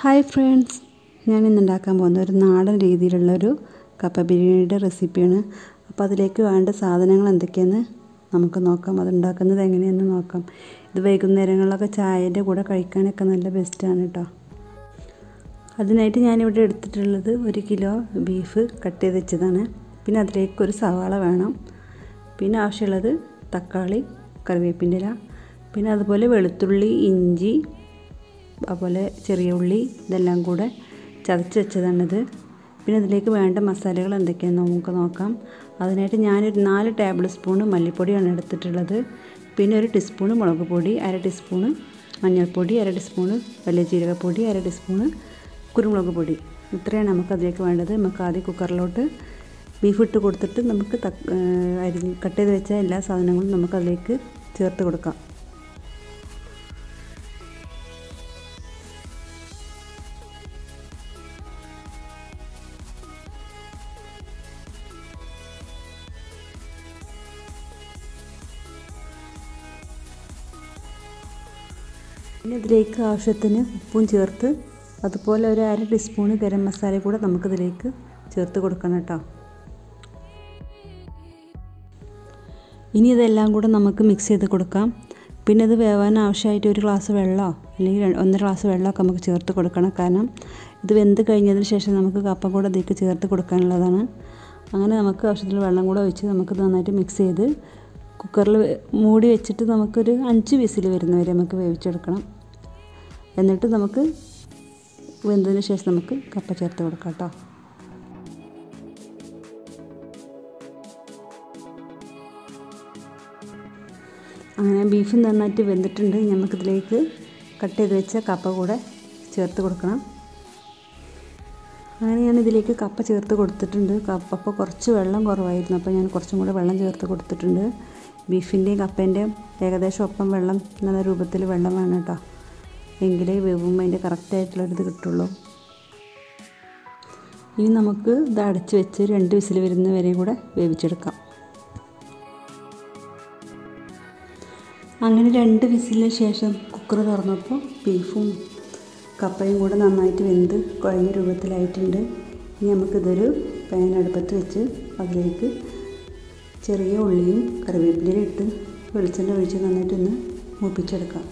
hi friends ഞാൻ ഇന്ന് ഉണ്ടാക്കാൻ പോകുന്ന ഒരു നാടൻ രീതിയിലുള്ളൊരു കപ്പ ബിരിയാണിയുടെ റെസിപ്പിയാണ് അപ്പോൾ അതിലേക്ക് വേണ്ട സാധനങ്ങൾ എന്തൊക്കെയെന്ന് നമുക്ക് നോക്കാം അത് ഉണ്ടാക്കുന്നത് എങ്ങനെയെന്ന് നോക്കാം ഇത് വൈകുന്നേരങ്ങളിലൊക്കെ ചായൻ്റെ കൂടെ കഴിക്കാനൊക്കെ നല്ല ബെസ്റ്റാണ് കേട്ടോ അതിനായിട്ട് ഞാനിവിടെ എടുത്തിട്ടുള്ളത് ഒരു കിലോ ബീഫ് കട്ട് ചെയ്ത് വെച്ചതാണ് പിന്നെ അതിലേക്ക് ഒരു സവാള വേണം പിന്നെ ആവശ്യമുള്ളത് തക്കാളി കറിവേപ്പിൻ്റെ ഇല പിന്നെ അതുപോലെ വെളുത്തുള്ളി ഇഞ്ചി അതുപോലെ ചെറിയ ഉള്ളി ഇതെല്ലാം കൂടെ ചതച്ച് വെച്ചതാണിത് പിന്നെ ഇതിലേക്ക് വേണ്ട മസാലകൾ എന്തൊക്കെയാണെന്ന് നമുക്ക് നോക്കാം അതിനായിട്ട് ഞാനൊരു നാല് ടേബിൾ സ്പൂണ് മല്ലിപ്പൊടിയാണ് എടുത്തിട്ടുള്ളത് പിന്നെ ഒരു ടീസ്പൂണ് മുളക് പൊടി അര ടീസ്പൂണ് മഞ്ഞൾപ്പൊടി അര ടീസ്പൂണ് വലിയ ജീരകപ്പൊടി അര ടീസ്പൂണ് കുരുമുളക് പൊടി ഇത്രയാണ് നമുക്ക് അതിലേക്ക് വേണ്ടത് നമുക്ക് ആദ്യം കുക്കറിലോട്ട് ബീഫ് ഇട്ട് കൊടുത്തിട്ട് നമുക്ക് അരിഞ്ഞ് കട്ട് ചെയ്ത് വെച്ച എല്ലാ സാധനങ്ങളും നമുക്ക് അതിലേക്ക് ചേർത്ത് കൊടുക്കാം പിന്നെ ഇതിലേക്ക് ആവശ്യത്തിന് ഉപ്പും ചേർത്ത് അതുപോലെ ഒരു അര ടീസ്പൂണ് ഗരം മസാല കൂടെ നമുക്കിതിലേക്ക് ചേർത്ത് കൊടുക്കണം കേട്ടോ ഇനി ഇതെല്ലാം കൂടെ നമുക്ക് മിക്സ് ചെയ്ത് കൊടുക്കാം പിന്നെ ഇത് വേവാൻ ആവശ്യമായിട്ട് ഒരു ഗ്ലാസ് വെള്ളമോ അല്ലെങ്കിൽ ഒന്നര ഗ്ലാസ് വെള്ളമൊക്കെ നമുക്ക് ചേർത്ത് കൊടുക്കണം കാരണം ഇത് വെന്ത് കഴിഞ്ഞതിന് ശേഷം നമുക്ക് കപ്പ കൂടെ ഇതിലേക്ക് ചേർത്ത് കൊടുക്കാനുള്ളതാണ് അങ്ങനെ നമുക്ക് ആവശ്യത്തിന് വെള്ളം കൂടെ ഒഴിച്ച് നമുക്ക് നന്നായിട്ട് മിക്സ് ചെയ്ത് കുക്കറിൽ മൂടി വെച്ചിട്ട് നമുക്കൊരു അഞ്ച് വിസിൽ വരുന്നവരെ നമുക്ക് വേവിച്ചെടുക്കണം എന്നിട്ട് നമുക്ക് വെന്തതിന് ശേഷം നമുക്ക് കപ്പ ചേർത്ത് കൊടുക്കാം കേട്ടോ അങ്ങനെ ബീഫ് നന്നായിട്ട് വെന്തിട്ടുണ്ട് നമുക്കിതിലേക്ക് കട്ട് ചെയ്ത് വെച്ച കപ്പ കൂടെ ചേർത്ത് കൊടുക്കണം അങ്ങനെ ഞാൻ ഇതിലേക്ക് കപ്പ ചേർത്ത് കൊടുത്തിട്ടുണ്ട് കപ്പ അപ്പോൾ കുറച്ച് വെള്ളം കുറവായിരുന്നു അപ്പോൾ ഞാൻ കുറച്ചും കൂടെ വെള്ളം ചേർത്ത് കൊടുത്തിട്ടുണ്ട് ബീഫിൻ്റെയും കപ്പേൻ്റെയും ഏകദേശം ഒപ്പം വെള്ളം നല്ല രൂപത്തിൽ വെള്ളം വേണം കേട്ടോ എങ്കിലേ വേവുമ്പോൾ അതിൻ്റെ കറക്റ്റായിട്ടുള്ളൊരിത് കിട്ടുള്ളൂ ഇനി നമുക്ക് ഇത് അടച്ച് വെച്ച് രണ്ട് വിസിൽ വരുന്ന വരെ കൂടെ വേവിച്ചെടുക്കാം അങ്ങനെ രണ്ട് വിസിലിന് ശേഷം കുക്കർ തുറന്നപ്പോൾ ബീഫും കപ്പയും കൂടെ നന്നായിട്ട് വെന്ത് കുഴഞ്ഞ രൂപത്തിലായിട്ടുണ്ട് ഇനി നമുക്കിതൊരു പാൻ അടുപ്പത്ത് വെച്ച് അതിലേക്ക് ചെറിയ ഉള്ളിയും കറിവേപ്പിലയും ഇട്ട് വെളിച്ചെണ്ണ ഒഴിച്ച് നന്നായിട്ടൊന്ന് മൂപ്പിച്ചെടുക്കാം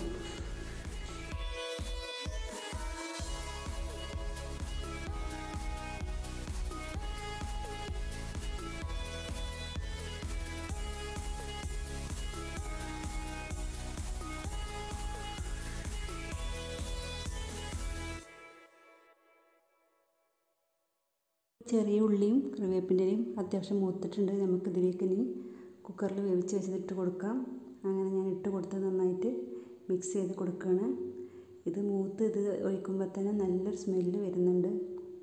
ചെറിയ ഉള്ളിയും കറിവേപ്പിൻ്റെയും അത്യാവശ്യം മൂത്തിട്ടുണ്ട് നമുക്കിതിലേക്ക് ഇനി കുക്കറിൽ വേവിച്ച് വെച്ചിട്ട് കൊടുക്കാം അങ്ങനെ ഞാൻ ഇട്ട് കൊടുത്ത് നന്നായിട്ട് മിക്സ് ചെയ്ത് കൊടുക്കുകയാണ് ഇത് മൂത്ത് ഇത് ഒഴിക്കുമ്പോൾ തന്നെ നല്ലൊരു സ്മെല്ല് വരുന്നുണ്ട്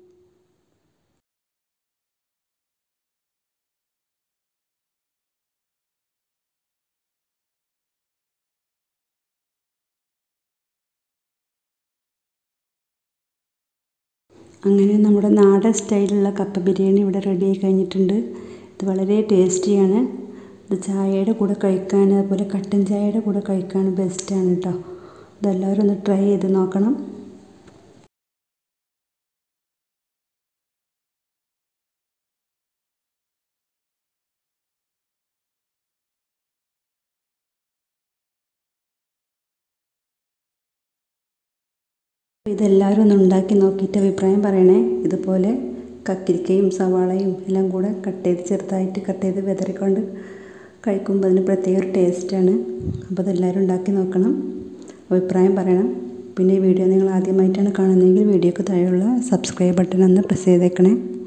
അങ്ങനെ നമ്മുടെ നാടൻ സ്റ്റൈലുള്ള കപ്പ ബിരിയാണി ഇവിടെ റെഡി ആയി കഴിഞ്ഞിട്ടുണ്ട് ഇത് വളരെ ടേസ്റ്റിയാണ് ഇത് ചായയുടെ കൂടെ കഴിക്കാൻ അതുപോലെ കട്ടൻ ചായയുടെ കൂടെ കഴിക്കാൻ ബെസ്റ്റാണ് കേട്ടോ ഇതെല്ലാവരും ഒന്ന് ട്രൈ ചെയ്ത് നോക്കണം ഇതെല്ലാവരും ഒന്ന് ഉണ്ടാക്കി നോക്കിയിട്ട് അഭിപ്രായം പറയണേ ഇതുപോലെ കക്കിരിക്കയും സവാളയും എല്ലാം കൂടെ കട്ട് ചെയ്ത് ചെറുതായിട്ട് കട്ട് ചെയ്ത് വിതറിക്കൊണ്ട് കഴിക്കുമ്പോൾ അതിന് പ്രത്യേക ഒരു ടേസ്റ്റാണ് അപ്പോൾ അതെല്ലാവരും ഉണ്ടാക്കി നോക്കണം അഭിപ്രായം പറയണം പിന്നെ ഈ വീഡിയോ നിങ്ങൾ ആദ്യമായിട്ടാണ് കാണുന്നതെങ്കിൽ വീഡിയോക്ക് താഴെയുള്ള സബ്സ്ക്രൈബ് ബട്ടൺ ഒന്ന് പ്രസ് ചെയ്തേക്കണേ